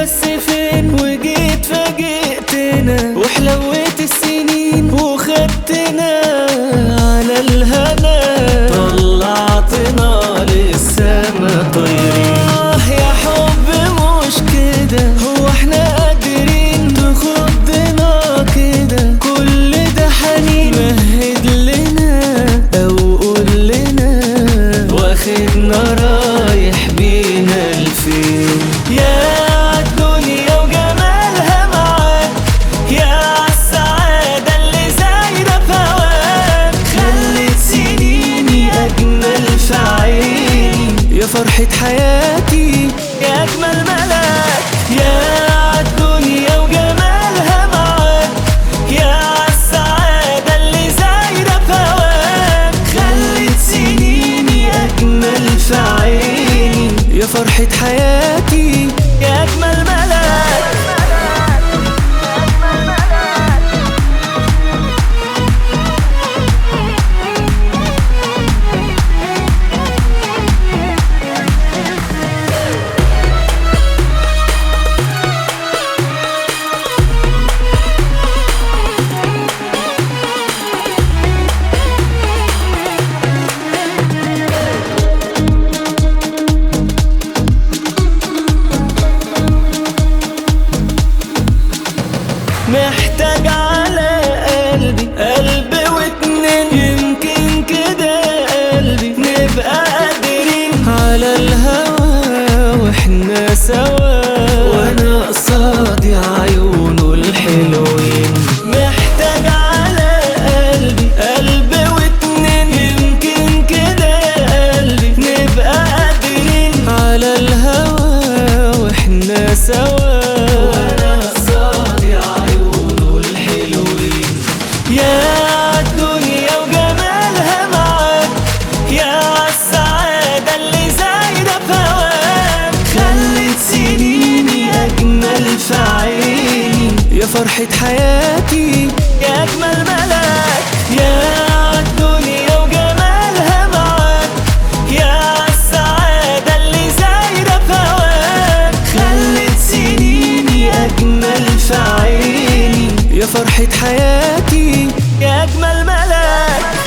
بس فين وجيت فاجئتنا وحلوت السنين وخدتنا على الهنا طلعتنا للسما طايرين آه يا حب مش كده هو احنا قادرين بخدنا كده كل ده حنين مهد لنا او قول لنا واخدنا رايح بينا لفين يا عالدنيا وجمالها معاك يا عالسعادة اللي زايدة في هواك خلت سنيني أجمل في عيني يا فرحة حياتي يا أجمل ملاك يا عالدنيا وجمالها معاك يا عالسعادة اللي زايدة في هواك خلت سنيني أجمل في عيني يا فرحة حياتي يا أجمل ملاك محتاج على قلبي قلب واتنين يمكن كده يا قلبي نبقى قادرين على الهوى واحنا سوا وانا قصادي عيونه الحلوين محتاج على قلبي قلب واتنين يمكن كده يا قلبي نبقى قادرين على الهوى واحنا سوا وانا قصادي عيونه الحلوين يا عالدنيا وجمالها معاك يا عالسعادة اللي زايدة في هواك خلت سنيني أجمل في عيني يا فرحة حياتي يا أجمل ملاك يا عالدنيا وجمالها معاك يا عالسعادة اللي زايدة في هواك خلت سنيني أجمل في عيني يا فرحة حياتي يا أجمل ملاك